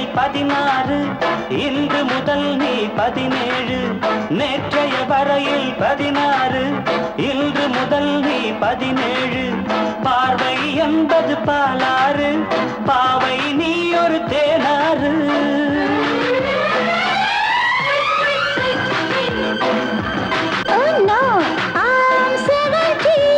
பதினாறு இன்று முதல் நீ பதினேழு நேற்றைய வரையில் பதினாறு இன்று முதல் நீ பதினேழு பார்வை என்பது பாலாறு பாவை நீ ஒரு தேனாறு Oh no, I'm seventeen.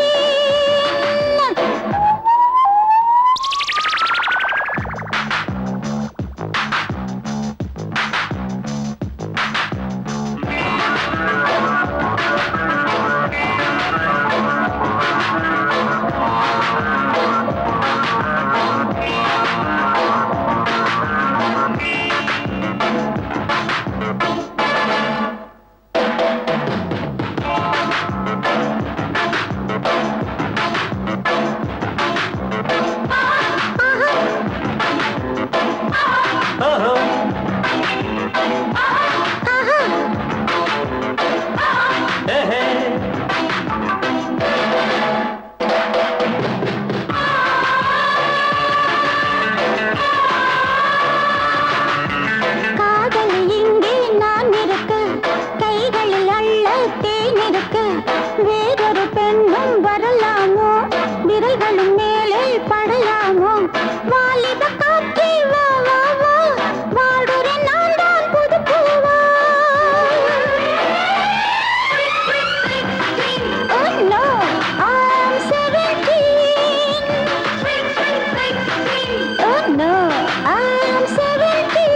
ஓஹோ ஏஹே காதல் இங்கே நான் இருக்க கைகளில் அள்ள தேன் இருக்க வேறொரு பெண்ணும் வரலாமோ விரல்களும் மேலே படலாமோ வாலிப காற்றே வா வா வா வாழ்வரை நான் தான் புது பூவா Oh no, I'm seventeen. Oh no, I'm seventeen.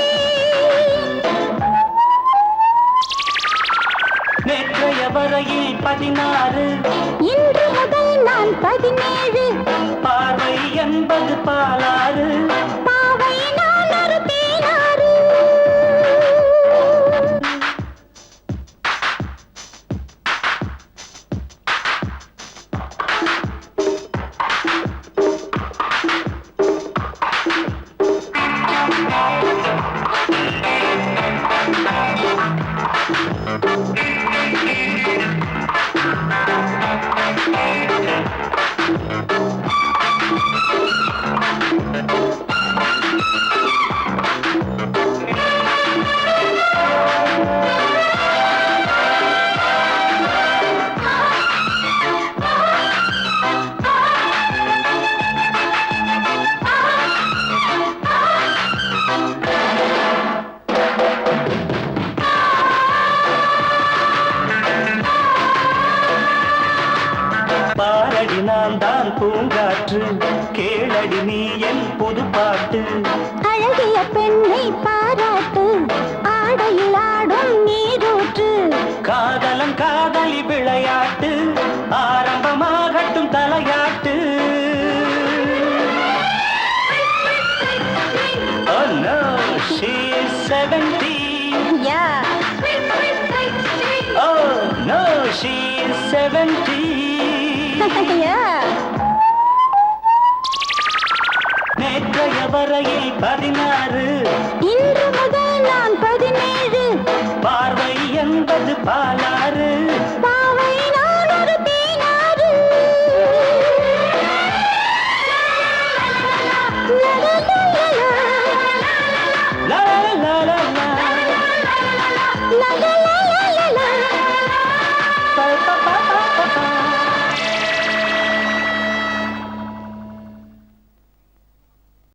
நேற்றைய வரையில் பதினாறு இன்று முதல் நான் பதினேழு பார்வை என்பது பாலாறு பாவை நான் ஒரு தேனாறு பாரடி நான் தான் பூங்காற்று கேளடி நீ என் புது பாட்டு அழகிய பெண்ணை பாராட்டு ஆடையில் ஆடும் நீரூற்று காதலன் காதலி விளையாட்டு ஆரம்பமாகட்டும் தலையாட்டு Oh no, she is 17. Yeah Oh no, she is 17. யா நேற்றைய வரையில் பதினாறு இன்று முதல் நான் பதினேழு பார்வை என்பது பாலாறு